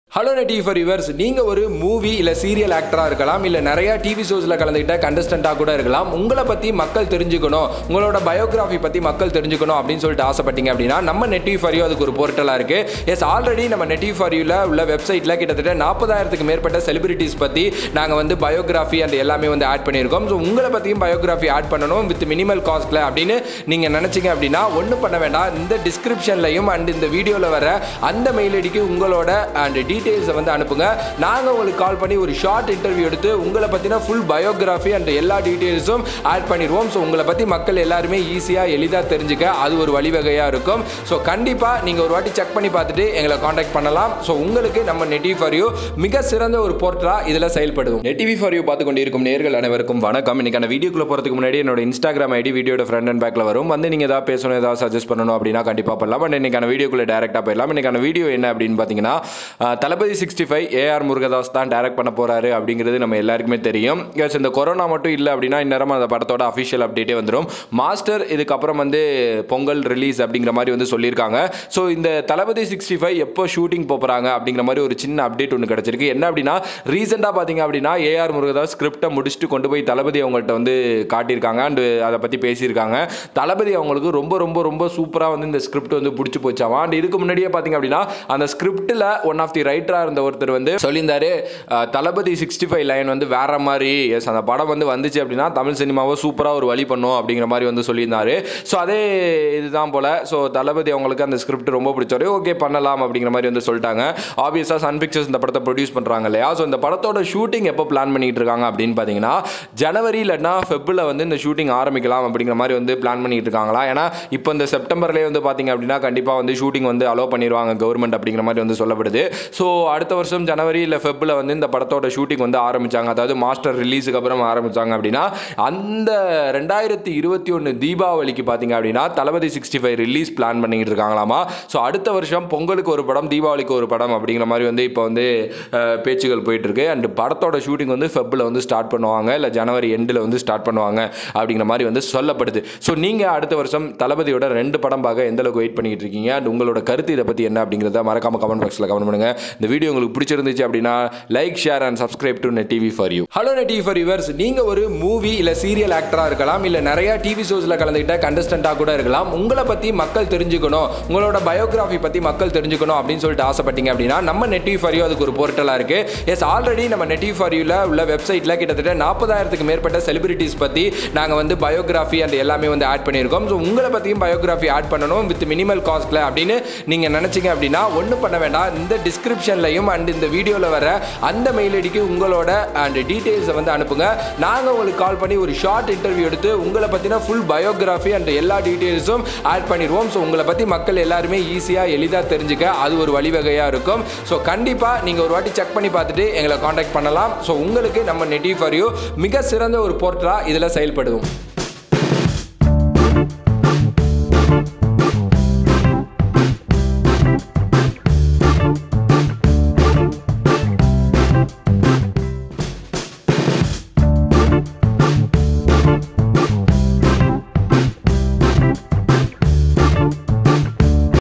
hello நெட்டி for yours நீங்கள் ஒரு மூவி இல்லை சீரியல் ஆக்டராக இருக்கலாம் இல்லை நிறையா டிவி ஷோஸில் கலந்துக்கிட்ட கண்டஸ்டண்ட்டாக கூட இருக்கலாம் உங்களை பற்றி மக்கள் தெரிஞ்சுக்கணும் உங்களோட பயோகிராஃபி பற்றி மக்கள் தெரிஞ்சுக்கணும் அப்படின்னு சொல்லிட்டு ஆசைப்பட்டீங்க அப்படின்னா நம்ம நெட்டி ஃபார் யூ அதுக்கு ஒரு போர்ட்டலாக இருக்குது எஸ் ஆல்ரெடி நம்ம நெட்டி ஃபார் யூவில் உள்ள வெப்சைட்டில் கிட்டத்தட்ட நாற்பதாயிரத்துக்கு மேற்பட்ட செலிபிரிட்டிஸ் பற்றி நாங்கள் வந்து பயோகிராஃபி அண்ட் எல்லாமே வந்து ஆட் பண்ணியிருக்கோம் ஸோ உங்களை பற்றியும் பயோகிராஃபி ஆட் பண்ணணும் வித் மினிமல் காஸ்ட்டில் அப்படின்னு நீங்கள் நினச்சிங்க அப்படின்னா ஒன்றும் பண்ண வேண்டாம் இந்த டிஸ்கிரிப்ஷன்லையும் அண்ட் இந்த வீடியோவில் வர அந்த மெயில் ஐடிக்கு உங்களோட அண்ட் டீட்டெயில்ஸை வந்து அனுப்புங்க நாங்கள் உங்களுக்கு கால் பண்ணி ஒரு ஷார்ட் இன்டர்வியூ எடுத்து உங்களை பற்றின ஃபுல் பயோகிராஃபி அண்ட் எல்லா டீட்டெயில்ஸும் ஆட் பண்ணிடுவோம் ஸோ உங்களை பற்றி மக்கள் எல்லாருமே ஈஸியாக எளிதாக தெரிஞ்சுக்க அது ஒரு வழிவகையாக இருக்கும் ஸோ கண்டிப்பாக நீங்கள் ஒரு வாட்டி செக் பண்ணி பார்த்துட்டு எங்களை காண்டாக்ட் பண்ணலாம் ஸோ உங்களுக்கு நம்ம நெட்டிவி ஃபார் யூ மிக சிறந்த ஒரு போர்ட்டலாக இதில் செயல்படுவோம் நெட்டிவி ஃபார் யூ பார்த்து கொண்டிருக்கும் நேர்கள் அனைவருக்கும் வணக்கம் இன்னைக்கான வீடியோக்குள்ள போகிறதுக்கு முன்னாடி என்னோட இன்ஸ்டாகிராம் ஐடி வீடியோட ஃப்ரண்ட் அண்ட் பேக்கில் வரும் வந்து நீங்கள் ஏதாவது பேசணும் ஏதாவது சஜஸ்ட் பண்ணணும் அப்படின்னா கண்டிப்பாக பண்ணலாம் பட் இன்னைக்கான வீடியோக்குள்ள டேரெக்டாக போயிடலாம் இன்னைக்கான வீடியோ என்ன அப்படின்னு பார்த்தீங்கன்னா அஹ், Thalapathy sixty five AR Murugadoss தான் டைரக்ட் பண்ண போறாரு அப்படிங்கிறது நம்ம எல்லாருக்குமே தெரியும் எஸ் இந்த கொரோனா மட்டும் இல்லை அப்படின்னா இந்நேரம் அந்த படத்தோட அஃபிஷியல் அப்டேட்டே வந்துடும் மாஸ்டர் இதுக்கப்புறம் வந்து பொங்கல் ரிலீஸ் அப்படிங்கிற மாதிரி வந்து சொல்லியிருக்காங்க ஸோ இந்த தளபதி சிக்ஸ்டி ஃபைவ் எப்போ ஷூட்டிங் போகிறாங்க அப்படிங்கிற மாதிரி ஒரு சின்ன அப்டேட் ஒன்று கிடச்சிருக்கு என்ன அப்படின்னா ரீசெண்டாக பார்த்தீங்க அப்படின்னா ஏஆர் முருகதாஸ் ஸ்கிரிப்டை முடிச்சுட்டு கொண்டு போய் தளபதி அவங்கள்ட்ட வந்து காட்டியிருக்காங்க அண்டு அதை பற்றி பேசியிருக்காங்க தளபதி அவங்களுக்கு ரொம்ப ரொம்ப ரொம்ப சூப்பராக வந்து இந்த ஸ்கிரிப்ட் வந்து பிடிச்சி போச்சாமா அண்ட் இதுக்கு முன்னாடியே பார்த்தீங்க அப்படின்னா அந்த ஸ்கிரிப்டில் ஒன் ஆஃப் தி ரைட்டராக இருந்த ஒருத்தர் வந்து சொல்லியிருந்தாரு அஹ், தளபதி சிக்ஸ்டி ஃபைவ் லைன் வந்து வேற மாதிரி எஸ் அந்த படம் வந்து வந்துச்சு அப்படின்னா தமிழ் சினிமாவை சூப்பராக ஒரு வழி பண்ணும் அப்படிங்கிற மாதிரி வந்து சொல்லியிருந்தாரு ஸோ அதே இதுதான் போல ஸோ தளபதி அவங்களுக்கு அந்த ஸ்கிரிப்ட் ரொம்ப பிடிச்சாரு ஓகே பண்ணலாம் அப்படிங்கிற மாதிரி வந்து சொல்லிட்டாங்க ஆப்வியஸாக சன் பிக்சர்ஸ் இந்த படத்தை ப்ரொடியூஸ் பண்ணுறாங்க இல்லையா ஸோ இந்த படத்தோட ஷூட்டிங் எப்போ பிளான் பண்ணிட்டு இருக்காங்க அப்படின்னு பார்த்தீங்கன்னா ஜனவரி இல்லைன்னா ஃபெப்பில் வந்து இந்த ஷூட்டிங் ஆரம்பிக்கலாம் அப்படிங்கிற மாதிரி வந்து பிளான் பண்ணிட்டு இருக்காங்களா ஏன்னா இப்போ இந்த செப்டம்பர்லேயே வந்து பார்த்தீங்க அப்படின்னா கண்டிப்பாக வந்து ஷூட்டிங் வந்து அலோவ் பண்ணிடுவாங்க கவர்மெண்ட் அப்படிங்கிற மாதிரி வந்து சொல்லப்படுது ஸோ அடுத்த வருஷம் ஜனவரி இல்லை ஃபெப்பில் வந்து இந்த படத்தோட ஷூட்டிங் வந்து ஆரம்பிச்சாங்க அதாவது மாஸ்டர் ரிலீஸுக்கு அப்புறம் ஆரம்பிச்சாங்க அப்படின்னா அந்த ரெண்டாயிரத்தி இருபத்தி ஒன்று தீபாவளிக்கு பார்த்தீங்க அப்படின்னா Thalapathy sixty five release plan பண்ணிக்கிட்டு இருக்காங்களாமா ஸோ அடுத்த வருஷம் பொங்கலுக்கு ஒரு படம் தீபாவளிக்கு ஒரு படம் அப்படிங்கிற மாதிரி வந்து இப்போ வந்து அஹ், பேச்சுகள் போயிட்டு இருக்கு அண்ட் படத்தோட ஷூட்டிங் வந்து ஃபெப்பில் வந்து ஸ்டார்ட் பண்ணுவாங்க இல்லை ஜனவரி எண்டில் வந்து ஸ்டார்ட் பண்ணுவாங்க அப்படிங்கிற மாதிரி வந்து சொல்லப்படுது ஸோ நீங்கள் அடுத்த வருஷம் தளபதியோட ரெண்டு படம் பார்க்க எந்த அளவுக்கு வெயிட் பண்ணிட்டு இருக்கீங்க அண்ட் உங்களோட கருத்து இதை பற்றி என்ன அப்படிங்கிறத மறக்காம கமெண்ட் பாக்ஸில் கமெண்ட் பண்ணுங்க இந்த வீடியோ உங்களுக்கு பிடிச்சிருந்துச்சு அப்படின்னா like share and subscribe to net TV for you hello net TV for yours நீங்கள் ஒரு மூவி இல்லை சீரியல் ஆக்டராக இருக்கலாம் இல்லை நிறையா டிவி ஷோஸில் கலந்துக்கிட்ட கண்டஸ்டண்ட்டாக கூட இருக்கலாம் உங்களை பற்றி மக்கள் தெரிஞ்சுக்கணும் உங்களோட பயோகிராஃபி பற்றி மக்கள் தெரிஞ்சுக்கணும் அப்படின்னு சொல்லிட்டு ஆசைப்பட்டீங்க அப்படின்னா நம்ம நெட்டி ஃபார் யூ அதுக்கு ஒரு போர்ட்டலாக இருக்குது எஸ் ஆல்ரெடி நம்ம நெட்டி ஃபார் யூவில் உள்ள வெப்சைட்டில் கிட்டத்தட்ட நாற்பதாயிரத்துக்கு மேற்பட்ட செலிபிரிட்டிஸ் பற்றி நாங்கள் வந்து பயோகிராஃபி அண்ட் எல்லாமே வந்து ஆட் பண்ணியிருக்கோம் ஸோ உங்களை பற்றியும் பயோகிராஃபி ஆட் பண்ணணும் வித் மினிமல் காஸ்ட்டில் அப்படின்னு நீங்கள் நினச்சிங்க அப்படின்னா ஒன்றும் பண்ண வேண்டாம் இந்த டிஸ்கிரிப்ஷன்லையும் அண்ட் இந்த வீடியோவில் வர அந்த மெயில் ஐடிக்கு உங்களோட அண்ட் டீட்டெயில்ஸை வந்து அனுப்புங்க நாங்கள் உங்களுக்கு கால் பண்ணி ஒரு ஷார்ட் இன்டர்வியூ எடுத்து உங்களை பற்றின ஃபுல் பயோகிராஃபி அண்ட் எல்லா டீட்டெயில்ஸும் ஆட் பண்ணிடுவோம் ஸோ உங்களை பற்றி மக்கள் எல்லாருமே ஈஸியாக எளிதாக தெரிஞ்சுக்க அது ஒரு வழிவகையாக இருக்கும் ஸோ கண்டிப்பாக நீங்கள் ஒரு வாட்டி செக் பண்ணி பார்த்துட்டு எங்களை காண்டாக்ட் பண்ணலாம் ஸோ உங்களுக்கு நம்ம நெட்டி ஃபார் யூ மிக சிறந்த ஒரு போர்ட்டலாக இதில் செயல்படுவோம்